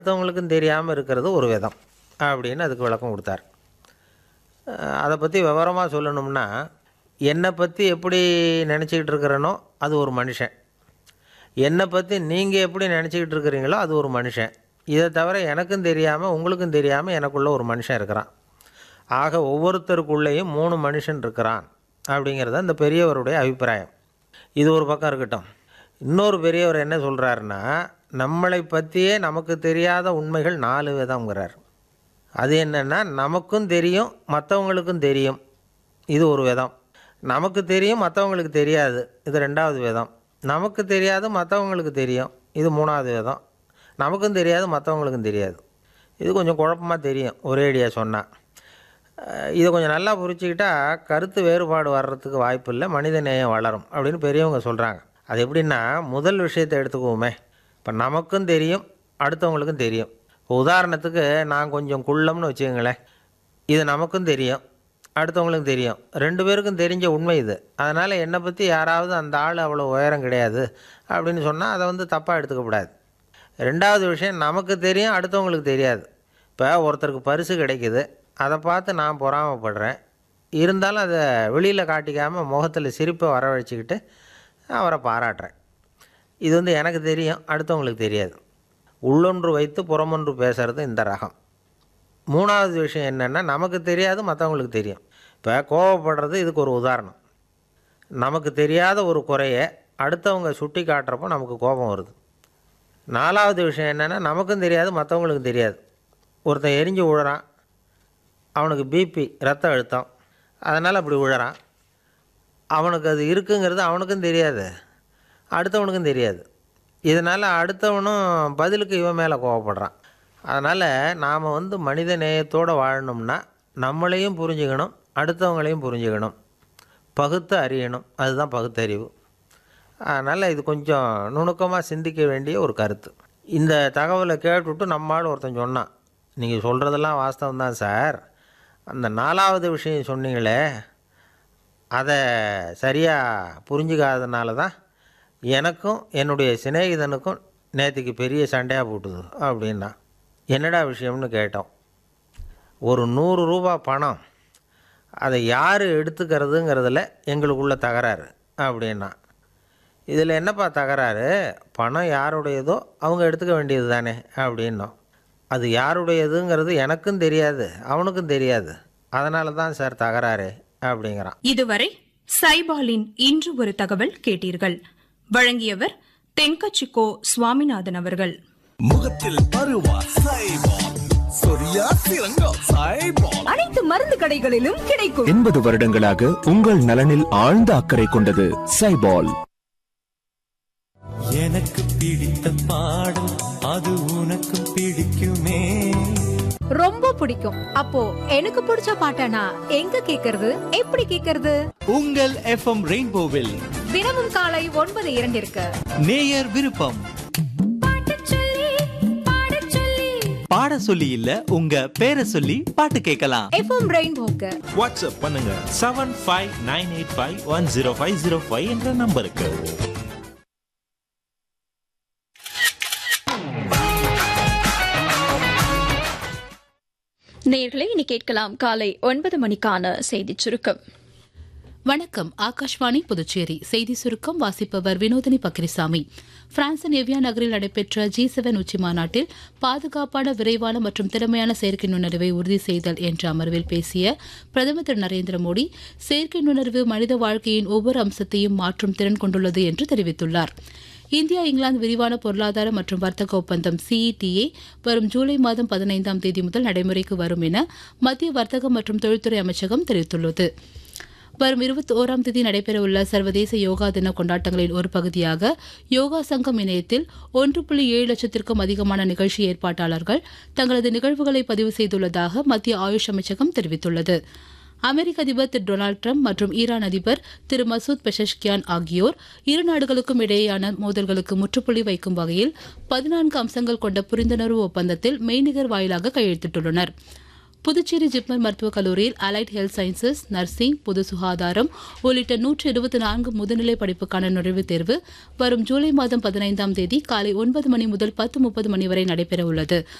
மற்றவங்களுக்கும் தெரியாமல் இருக்கிறது ஒரு விதம் அப்படின்னு அதுக்கு விளக்கம் கொடுத்தார் அஹ் அதை பற்றி விவரமாக சொல்லணும்னா என்னை பற்றி எப்படி நினச்சிக்கிட்டு இருக்கிறேனோ அது ஒரு மனுஷன் என்னை பற்றி நீங்கள் எப்படி நினச்சிக்கிட்டு இருக்கிறீங்களோ அது ஒரு மனுஷன் இதை தவிர எனக்கும் தெரியாமல் உங்களுக்கும் தெரியாமல் எனக்குள்ள ஒரு மனுஷன் இருக்கிறான் ஆக ஒவ்வொருத்தருக்குள்ளேயும் மூணு மனுஷன் இருக்கிறான் அப்படிங்கிறது அந்த பெரியவருடைய அபிப்பிராயம் இது ஒரு பக்கம் இருக்கட்டும் இன்னொரு பெரியவர் என்ன சொல்கிறாருன்னா நம்மளை பற்றியே நமக்கு தெரியாத உண்மைகள் நாலு விதங்கிறார் அது என்னென்னா நமக்கும் தெரியும் மற்றவங்களுக்கும் தெரியும் இது ஒரு விதம் நமக்கு தெரியும் மற்றவங்களுக்கு தெரியாது இது ரெண்டாவது விதம் நமக்கு தெரியாது மற்றவங்களுக்கு தெரியும் இது மூணாவது விதம் நமக்கும் தெரியாது மற்றவங்களுக்கும் தெரியாது இது கொஞ்சம் குழப்பமாக தெரியும் ஒரேடியாக சொன்னால் இதை கொஞ்சம் நல்லா புரிச்சுக்கிட்டா கருத்து வேறுபாடு வர்றதுக்கு வாய்ப்பு இல்லை மனித நேயம் வளரும் அப்படின்னு பெரியவங்க சொல்கிறாங்க அது எப்படின்னா முதல் விஷயத்தை எடுத்துக்குவோமே இப்போ நமக்கும் தெரியும் அடுத்தவங்களுக்கும் தெரியும் இப்போ உதாரணத்துக்கு நான் கொஞ்சம் குள்ளம்னு வச்சுக்கோங்களேன் இது நமக்கும் தெரியும் அடுத்தவங்களுக்கும் தெரியும் ரெண்டு பேருக்கும் தெரிஞ்ச உண்மை இது அதனால் என்னை பற்றி யாராவது அந்த ஆள் அவ்வளோ உயரம் கிடையாது அப்படின்னு சொன்னால் அதை வந்து தப்பாக எடுத்துக்கக்கூடாது ரெண்டாவது விஷயம் நமக்கு தெரியும் அடுத்தவங்களுக்கு தெரியாது இப்போ ஒருத்தருக்கு பரிசு கிடைக்குது அதை பார்த்து நான் பொறாமப்படுறேன் இருந்தாலும் அதை வெளியில் காட்டிக்காமல் முகத்தில் சிரிப்பை வரவழைச்சிக்கிட்டு அவரை பாராட்டுறேன் இது வந்து எனக்கு தெரியும் அடுத்தவங்களுக்கு தெரியாது உள்ளொன்று வைத்து புறமொன்று பேசுகிறது இந்த ரகம் மூணாவது விஷயம் என்னென்னா நமக்கு தெரியாது மற்றவங்களுக்கு தெரியும் இப்போ கோவப்படுறது இதுக்கு ஒரு உதாரணம் நமக்கு தெரியாத ஒரு குறையை அடுத்தவங்க சுட்டி காட்டுறப்போ நமக்கு கோபம் வருது நாலாவது விஷயம் என்னென்னா நமக்கும் தெரியாது மற்றவங்களுக்கும் தெரியாது ஒருத்தன் எரிஞ்சு விழுறான் அவனுக்கு பிபி ரத்த அழுத்தம் அதனால் அப்படி விழுறான் அவனுக்கு அது இருக்குங்கிறது அவனுக்கும் தெரியாது அடுத்தவனுக்கும் தெரியாது இதனால் அடுத்தவனும் பதிலுக்கு இவன் மேலே கோவப்படுறான் அதனால் நாம் வந்து மனித நேயத்தோடு வாழணும்னா நம்மளையும் புரிஞ்சுக்கணும் அடுத்தவங்களையும் புரிஞ்சுக்கணும் பகுத்து அறியணும் அதுதான் பகுத்தறிவு அதனால் இது கொஞ்சம் நுணுக்கமாக சிந்திக்க வேண்டிய ஒரு கருத்து இந்த தகவலை கேட்டுவிட்டு நம்மால் ஒருத்தன் சொன்னான் நீங்கள் சொல்கிறதெல்லாம் வாஸ்தவம் தான் சார் அந்த நாலாவது விஷயம் சொன்னீங்களே அதை சரியாக புரிஞ்சுக்காதனால தான் எனக்கும் என்னுடைய சிநேகிதனுக்கும் நேற்றுக்கு பெரிய சண்டையாக போட்டுது அப்படின்னா என்னடா விஷயம்னு கேட்டோம் ஒரு நூறு ரூபா பணம் அதை யார் எடுத்துக்கிறதுங்கிறதுல எங்களுக்குள்ள தகராறு அப்படின்னா இதில் என்னப்பா தகராறு பணம் யாருடையதோ அவங்க எடுத்துக்க வேண்டியது தானே அப்படின்னோம் அது யாருடையதுங்கிறது எனக்கும் தெரியாது அவனுக்கும் தெரியாது அதனால தான் சார் தகராறு அப்படிங்கிறான் இதுவரை சைபாலின் இன்று ஒரு தகவல் கேட்டீர்கள் வழங்கியவர் தென்கச்சிக்கோ சுவாமிநாதன் அவர்கள் முகத்தில் பருவா சைபால் சொரியா சிறங்கா சைபால் அனைத்து மருந்து கடைகளிலும் கிடைக்கும் எண்பது வருடங்களாக உங்கள் நலனில் ஆழ்ந்த அக்கறை கொண்டது சைபால் எனக்கு பிடித்த பாடல் அது உனக்கு பிடிக்குமே ரொம்ப பிடிக்கும் அப்போ எனக்கு பிடிச்ச பாட்டனா எங்க கேக்குறது எப்படி கேக்குறது உங்கள் எஃப்எம் ரெயின்போவில் தினமும் காலை ஒன்பது இரண்டிற்கு நேயர் விருப்பம் பாட சொல்லி இல்ல உங்க பேரை சொல்லி பாட்டு கேட்கலாம் எஃப்எம் ரெயின்போக்கு வாட்ஸ்அப் பண்ணுங்க seven five nine eight five one zero five zero five என்ற நம்பருக்கு நேர்களை இனி கேட்கலாம் காலை ஒன்பது மணிக்கான செய்திச் சுருக்கம் வணக்கம் ஆகாஷ்வாணி புதுச்சேரி செய்தி சுருக்கம் வாசிப்பவர் வினோதினி பக்ரிசாமி பிரான்சின் எவ்வியா நகரில் நடைபெற்ற ஜி செவன் உச்சி மாநாட்டில் பாதுகாப்பான விரைவான மற்றும் திறமையான செயற்கை நுண்ணறிவை உறுதி செய்தல் என்ற அமர்வில் பேசிய பிரதமர் திரு நரேந்திர மோடி செயற்கை நுண்ணறிவு மனித வாழ்க்கையின் ஒவ்வொரு அம்சத்தையும் மாற்றும் திறன் கொண்டுள்ளது என்று தெரிவித்துள்ளார் இந்தியா இங்கிலாந்து விரிவான பொருளாதார மற்றும் வர்த்தக ஒப்பந்தம் சிஇடிஏ வரும் ஜூலை மாதம் பதினைந்தாம் தேதி முதல் நடைமுறைக்கு வரும் என மத்திய வர்த்தக மற்றும் தொழில்துறை அமைச்சகம் தெரிவித்துள்ளது வரும் இருபத்தி ஓராம் தேதி நடைபெறவுள்ள சர்வதேச யோகா தின கொண்டாட்டங்களின் ஒரு பகுதியாக யோகா சங்கம் இணையத்தில் ஒன்று புள்ளி ஏழு லட்சத்திற்கும் அதிகமான நிகழ்ச்சி ஏற்பாட்டாளர்கள் தங்களது நிகழ்வுகளை பதிவு செய்துள்ளதாக மத்திய ஆயுஷ் அமைச்சகம் தெரிவித்துள்ளது அமெரிக்க அதிபர் திரு டொனால்டு ட்ரம்ப் மற்றும் ஈரான் அதிபர் திரு மசூத் பெஷஷ்கியான் ஆகியோர் இரு நாடுகளுக்கும் இடையேயான மோதல்களுக்கு முற்றுப்புள்ளி வைக்கும் வகையில் பதினான்கு அம்சங்கள் கொண்ட புரிந்துணர்வு ஒப்பந்தத்தில் மெய்நிகர் வாயிலாக கையெழுத்திட்டுள்ளனர் புதுச்சேரி ஜிப்மர் மருத்துவக் கல்லூரியில் அலைட் ஹெல்த் சயின்சஸ் நர்சிங் பொது சுகாதாரம் உள்ளிட்ட நூற்று இருபத்தி நான்கு முதுநிலை படிப்புக்கான நுழைவுத் தேர்வு வரும் ஜூலை மாதம் பதினைந்தாம் தேதி காலை ஒன்பது மணி முதல் பத்து முப்பது மணி வரை நடைபெற உள்ளது